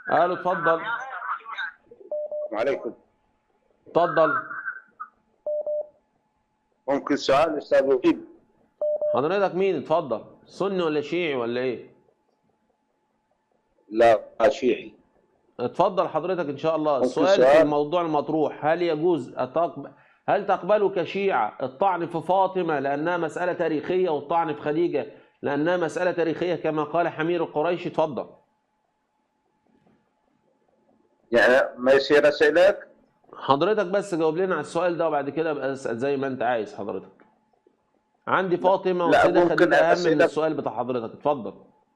الو اتفضل وعليكم اتفضل ممكن سؤال استاذ وحيد حضرتك مين اتفضل سني ولا شيعي ولا ايه لا شيعي اتفضل حضرتك ان شاء الله ممكن السؤال في سؤال؟ الموضوع المطروح هل يجوز أتقب... هل تقبل كشيعة الطعن في فاطمة لأنها مسألة تاريخية والطعن في خديجة لأنها مسألة تاريخية كما قال حمير القريشي اتفضل يعني ما يصير اسالك حضرتك بس جاوب لنا على السؤال ده وبعد كده ابقى اسال زي ما انت عايز حضرتك عندي فاطمه لا، وسيده ممكن خديجه اهم من أسئلة- السؤال بتاع حضرتك اتفضل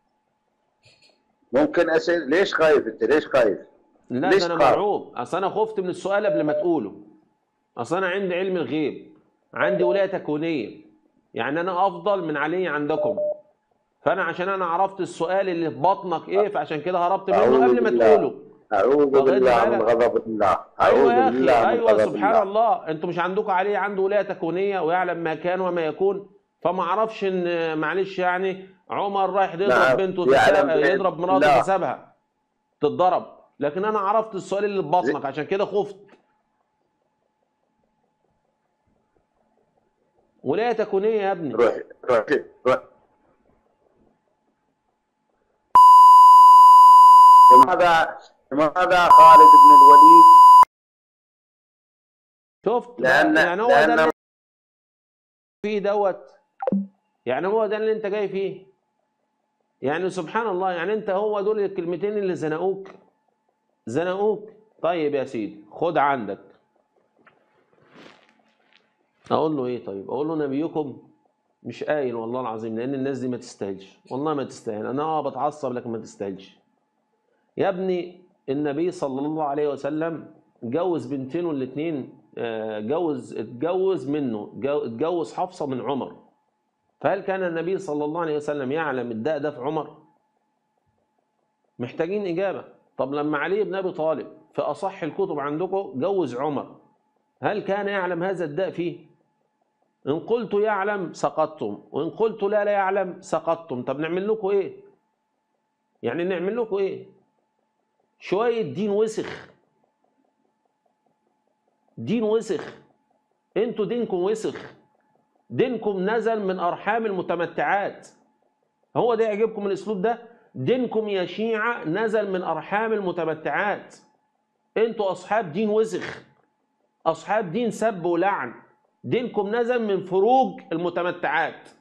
ممكن اسال ليش خايف انت ليش خايف؟ لا ليش ده انا قال؟ مرعوب اصل انا خفت من السؤال قبل ما تقوله اصل انا عندي علم الغيب عندي ولايه تكوينيه يعني انا افضل من علي عندكم فانا عشان انا عرفت السؤال اللي في بطنك ايه فعشان كده هربت منه أعوذ قبل ما بالله. تقوله اعوذ واخد بالله من بالك؟ غضب الله ايوه يا اعوذ بالله اخي من ايوه غضب سبحان الله الله انتوا مش عندكم عليه عنده ولايه تكوينيه ويعلم ما كان وما يكون فما اعرفش ان معلش يعني عمر رايح يضرب نعم، بنته يعلم تساب- بأن- يضرب مراته لا. فسابها تتضرب لكن انا عرفت السؤال اللي في بطنك عشان كده خفت ولايه تكوينيه يا ابني روح روح روح لماذا لماذا خالد بن الوليد شفت لأن يعني هو ده لأن اللي فيه دوت يعني هو ده اللي انت جاي فيه يعني سبحان الله يعني انت هو دول الكلمتين اللي زنقوك زنقوك طيب يا سيدي خد عندك اقول له ايه طيب اقول له نبيكم مش قايل والله العظيم لان الناس دي ما تستاهلش والله ما تستاهل انا اه بتعصب لكن ما تستاهلش يا ابني النبي صلى الله عليه وسلم جوز بنتين الاثنين جوز اتجوز منه جو- اتجوز حفصه من عمر فهل كان النبي صلى الله عليه وسلم يعلم الداء ده في عمر؟ محتاجين اجابه طب لما علي بن ابي طالب في اصح الكتب عندكم جوز عمر هل كان يعلم هذا الداء فيه؟ ان قلت يعلم سقطتم وان قلت لا لا يعلم سقطتم طب نعمل لكم ايه؟ يعني نعمل لكم ايه؟ شويه دين وسخ دين وسخ انتوا دينكم وسخ دينكم نزل من ارحام المتمتعات هو ده يعجبكم الاسلوب ده دينكم يا شيعة نزل من ارحام المتمتعات انتوا اصحاب دين وسخ اصحاب دين سب ولعن دينكم نزل من فروج المتمتعات